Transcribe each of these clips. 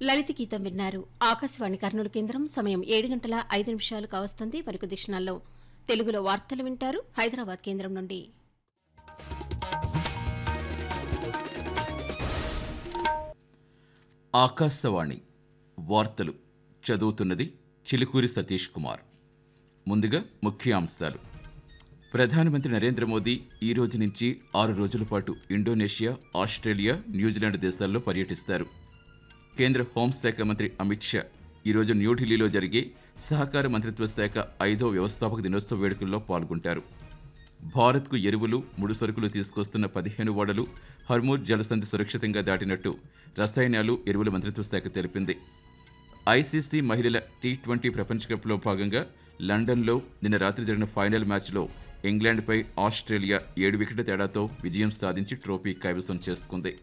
లలిత గీతం విన్నారు ఆకాశవాణి కర్నూలు కేంద్రం సమయం ఏడు గంటల ఐదు నిమిషాలు కావస్తుంది మరికొద్ది క్షణాల్లో తెలుగులో వార్తలు వింటారు హైదరాబాద్ కేంద్రం నుండి ఆకాశవాణి వార్తలు చదువుతున్నది చిలుకూరి సతీష్ కుమార్ ముందుగా ముఖ్యాంశాలు ప్రధానమంత్రి నరేంద్ర మోదీ ఈ రోజు నుంచి ఆరు రోజుల పాటు ఇండోనేషియా ఆస్ట్రేలియా న్యూజిలాండ్ దేశాల్లో పర్యటిస్తారు కేంద్ర హోంశాఖ మంత్రి అమిత్ షా ఈరోజు న్యూఢిల్లీలో జరిగే సహకార మంత్రిత్వ శాఖ ఐదో వ్యవస్థాపక దినోత్సవ వేడుకల్లో పాల్గొంటారు భారత్కు ఎరువులు ముడి సరుకులు తీసుకొస్తున్న పదిహేను ఓడలు హర్మూర్ జలసంధి సురక్షితంగా దాటినట్టు రసాయనాలు ఎరువుల మంత్రిత్వ శాఖ తెలిపింది ఐసీసీ మహిళల టీ ట్వంటీ ప్రపంచ కప్లో భాగంగా లండన్లో నిన్న రాత్రి జరిగిన ఫైనల్ మ్యాచ్లో ఇంగ్లాండ్పై ఆస్ట్రేలియా ఏడు వికెట్ల తేడాతో విజయం సాధించి ట్రోఫీ కైవసం చేసుకుంది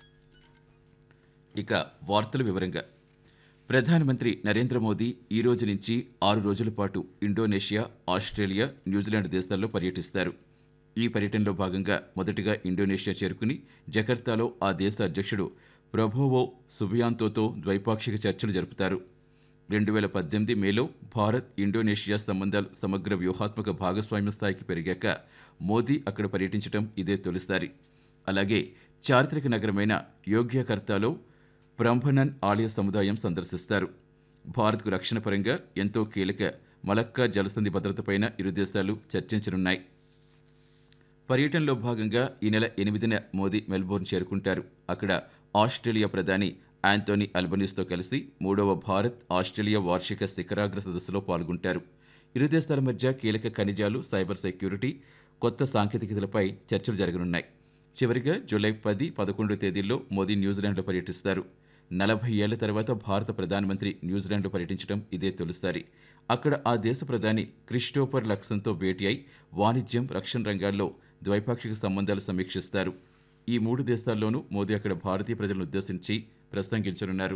ఇక వార్తల వివరంగా ప్రధానమంత్రి నరేంద్ర మోదీ ఈ రోజు నుంచి ఆరు రోజుల పాటు ఇండోనేషియా ఆస్ట్రేలియా న్యూజిలాండ్ దేశాల్లో పర్యటిస్తారు ఈ పర్యటనలో భాగంగా మొదటిగా ఇండోనేషియా చేరుకుని జకర్తాలో ఆ దేశ అధ్యక్షుడు ప్రభోవో సుబియాంతోతో ద్వైపాక్షిక చర్చలు జరుపుతారు రెండు వేల పద్దెనిమిది మేలో భారత్ ఇండోనేషియా సంబంధాలు సమగ్ర వ్యూహాత్మక భాగస్వామ్య స్థాయికి పెరిగాక మోదీ అక్కడ పర్యటించడం ఇదే తొలిసారి అలాగే చారిత్రక నగరమైన యోగ్యకర్తాలో బ్రంభనన్ ఆలయ సముదాయం సందర్శిస్తారు భారత్కు రక్షణ పరంగా ఎంతో కీలక మలక్కా జలసంధి భద్రతపైన ఇరు దేశాలు చర్చించనున్నాయి పర్యటనలో భాగంగా ఈ నెల ఎనిమిదిన మోదీ మెల్బోర్న్ చేరుకుంటారు అక్కడ ఆస్ట్రేలియా ప్రధాని యాంటోనీ అల్బనీస్తో కలిసి మూడవ భారత్ ఆస్ట్రేలియా వార్షిక శిఖరాగ్ర సదస్సులో పాల్గొంటారు ఇరు దేశాల మధ్య కీలక ఖనిజాలు సైబర్ సెక్యూరిటీ కొత్త సాంకేతికతలపై చర్చలు జరగనున్నాయి చివరిగా జూలై పది పదకొండు తేదీల్లో మోదీ న్యూజిలాండ్లో పర్యటిస్తారు నలభై ఏళ్ల తర్వాత భారత ప్రధానమంత్రి న్యూజిలాండ్లో పర్యటించడం ఇదే తొలిసారి అక్కడ ఆ దేశ ప్రధాని క్రిస్టోఫర్ లక్సన్తో భేటీ అయి వాణిజ్యం రక్షణ రంగాల్లో ద్వైపాక్షిక సంబంధాలు సమీక్షిస్తారు ఈ మూడు దేశాల్లోనూ మోదీ అక్కడ భారతీయ ప్రజలను ఉద్దేశించి ప్రసంగించనున్నారు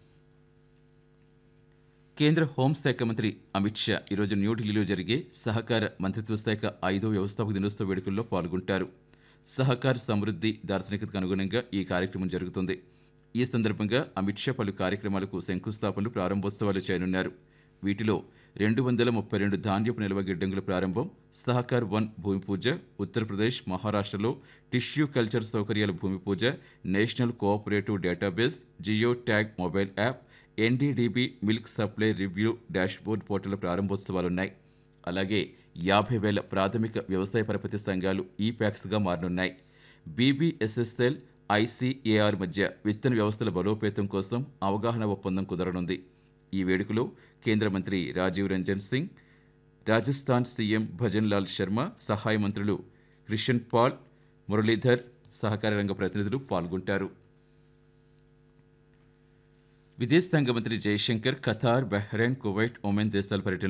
కేంద్ర హోంశాఖ మంత్రి అమిత్ షా ఈరోజు న్యూఢిల్లీలో జరిగే సహకార మంత్రిత్వ శాఖ ఐదో వ్యవస్థాపక దినోత్సవ వేడుకల్లో పాల్గొంటారు సహకార సమృద్ధి దార్శనికతకు అనుగుణంగా ఈ కార్యక్రమం జరుగుతుంది ఈ సందర్భంగా అమిత్ షా పలు కార్యక్రమాలకు శంకుస్థాపనలు ప్రారంభోత్సవాలు చేయనున్నారు వీటిలో రెండు వందల ముప్పై రెండు ధాన్యపు నిల్వ గిడ్డంగుల ప్రారంభం సహకార్ వన్ భూమి పూజ ఉత్తరప్రదేశ్ మహారాష్ట్రలో టిష్యూ కల్చర్ సౌకర్యాల భూమి పూజ national cooperative database geo tag mobile app NDDB milk supply review dashboard portal ప్రారంభోత్సవాలున్నాయి అలాగే యాభై వేల ప్రాథమిక వ్యవసాయ పరపతి సంఘాలు ఈ ప్యాక్స్గా మారనున్నాయి బీబీఎస్ఎస్ఎల్ ఐసీఏఆర్ మధ్య విత్తన వ్యవస్థల బలోపేతం కోసం అవగాహన ఒప్పందం కుదరనుంది ఈ వేడుకలో కేంద్ర మంత్రి రాజీవ్ రంజన్ సింగ్ రాజస్థాన్ సీఎం భజన్ లాల్ శర్మ సహాయ మంత్రులు క్రిషన్ పాల్ మురళీధర్ సహకార రంగ ప్రతినిధులు పాల్గొంటారు విదేశాంగ మంత్రి Jaishankar Qatar Bahrain Kuwait Oman దేశాల పర్యటన